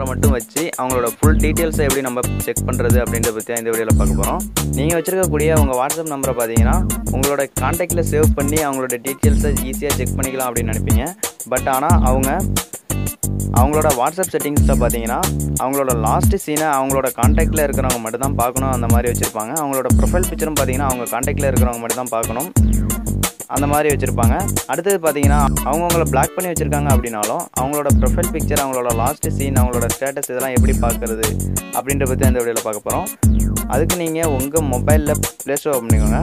மட்டும் வச்சு அவங்களோட ஃபுல் டீட்டெயில்ஸை எப்படி நம்ம செக் பண்ணுறது அப்படின்றத பற்றி இந்த வீடியோவில் பார்க்க போகிறோம் நீங்கள் வச்சிருக்கக்கூடிய உங்கள் வாட்ஸ்அப் நம்பரை பார்த்தீங்கன்னா உங்களோட காண்டாக்டில் சேவ் பண்ணி அவங்களோட டீட்டெயில்ஸை ஈஸியாக செக் பண்ணிக்கலாம் அப்படின்னு நினைப்பீங்க பட் ஆனால் அவங்க அவங்களோட வாட்ஸ்அப் செட்டிங்ஸில் பார்த்தீங்கன்னா அவங்களோட லாஸ்ட் சீனை அவங்களோட காண்டாக்டில் இருக்கிறவங்க மட்டும் தான் பார்க்கணும் அந்த மாதிரி வச்சுருப்பாங்க அவங்களோட ப்ரொஃபைல் பிக்சரும் பார்த்தீங்கன்னா அவங்க காண்டாக்டில் இருக்கிறவங்க மட்டும் தான் பார்க்கணும் அந்த மாதிரி வச்சுருப்பாங்க அடுத்தது பார்த்தீங்கன்னா அவங்கவுங்கள பிளாக் பண்ணி வச்சுருக்காங்க அப்படின்னாலும் அவங்களோட ப்ரொஃபைல் பிக்சர் அவங்களோட லாஸ்ட் சீன் அவங்களோட ஸ்டேட்டஸ் இதெல்லாம் எப்படி பார்க்குறது அப்படின்ற பற்றி அந்த வீடியோவில் பார்க்க போகிறோம் அதுக்கு நீங்கள் உங்கள் மொபைலில் ப்ளே ஸ்டோர் ஓப்பன் பண்ணிக்கோங்க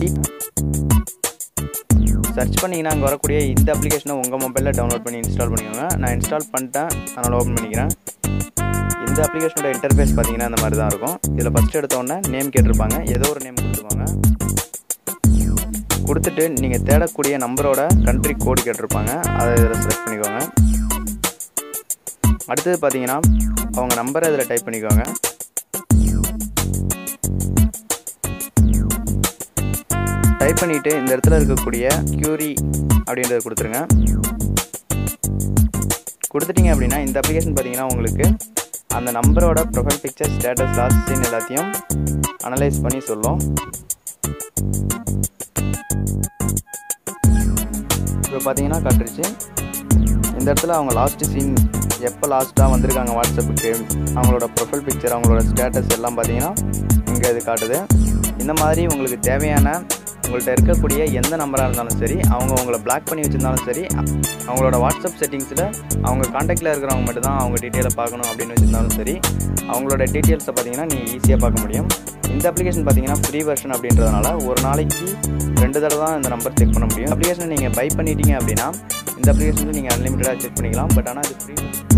சர்ச் பண்ணிங்கன்னா அங்கே வரக்கூடிய இந்த அப்ளிகேஷனை உங்கள் மொபைலில் டவுன்லோட் பண்ணி இன்ஸ்டால் பண்ணிக்கோங்க நான் இன்ஸ்டால் பண்ணிட்டேன் அதனால் ஓப்பன் பண்ணிக்கிறேன் இந்த அப்ளிகேஷனோட இன்டர்ஃபேஸ் பார்த்தீங்கன்னா இந்த மாதிரி தான் இருக்கும் இதில் ஃபஸ்ட்டு எடுத்த உடனே நேம் கேட்டிருப்பாங்க ஏதோ ஒரு நேம் கொடுத்துக்கோங்க கொடுத்துட்டு நீங்கள் தேடக்கூடிய நம்பரோட கண்ட்ரி கோடு கேட்டிருப்பாங்க அதை இதில் செலக்ட் பண்ணிக்கோங்க அடுத்தது பார்த்தீங்கன்னா அவங்க நம்பரை இதில் டைப் பண்ணிக்கோங்க டைப் பண்ணிவிட்டு இந்த இடத்துல இருக்கக்கூடிய க்யூரி அப்படின்றத கொடுத்துருங்க கொடுத்துட்டீங்க அப்படின்னா இந்த அப்ளிகேஷன் பார்த்தீங்கன்னா உங்களுக்கு அந்த நம்பரோட profile picture status last seen எல்லாத்தையும் அனலைஸ் பண்ணி சொல்லும் இப்போ பார்த்தீங்கன்னா காட்டுருச்சு இந்த இடத்துல அவங்க லாஸ்ட் சீன் எப்போ லாஸ்ட்டாக வந்திருக்காங்க வாட்ஸ்அப்புக்கு அவங்களோட ப்ரொஃபைல் பிக்சர் அவங்களோட ஸ்டேட்டஸ் எல்லாம் பார்த்தீங்கன்னா இங்கே இது காட்டுது இந்த மாதிரி உங்களுக்கு தேவையான உங்கள்கிட்ட இருக்கக்கூடிய எந்த நம்பராக இருந்தாலும் சரி அவங்க உங்களை பிளாக் பண்ணி வச்சுருந்தாலும் சரி அவங்களோட வாட்ஸ்அப் செட்டிங்ஸில் அவங்க காண்டாக்டில் இருக்கிறவங்க மட்டும் தான் அவங்க டீட்டெயிலை பார்க்கணும் அப்படின்னு வச்சுருந்தாலும் சரி அவங்களோட டீட்டெயில்ஸை பார்த்தீங்கன்னா நீங்கள் ஈஸியாக பார்க்க முடியும் இந்த அப்ளிகேஷன் பார்த்தீங்கன்னா ஃப்ரீ வெர்ஷன் அப்படின்றதுனால ஒரு நாளைக்கு ரெண்டு தடவை தான் இந்த நம்பர் செக் பண்ண முடியும் அப்ளிகேஷனை நீங்கள் பை பண்ணிட்டீங்க அப்படின்னா இந்த அப்ளிகேஷனில் நீங்கள் அன்லிமிட்டடாக செக் பண்ணிக்கலாம் பட் ஆனால் இது ஃப்ரீ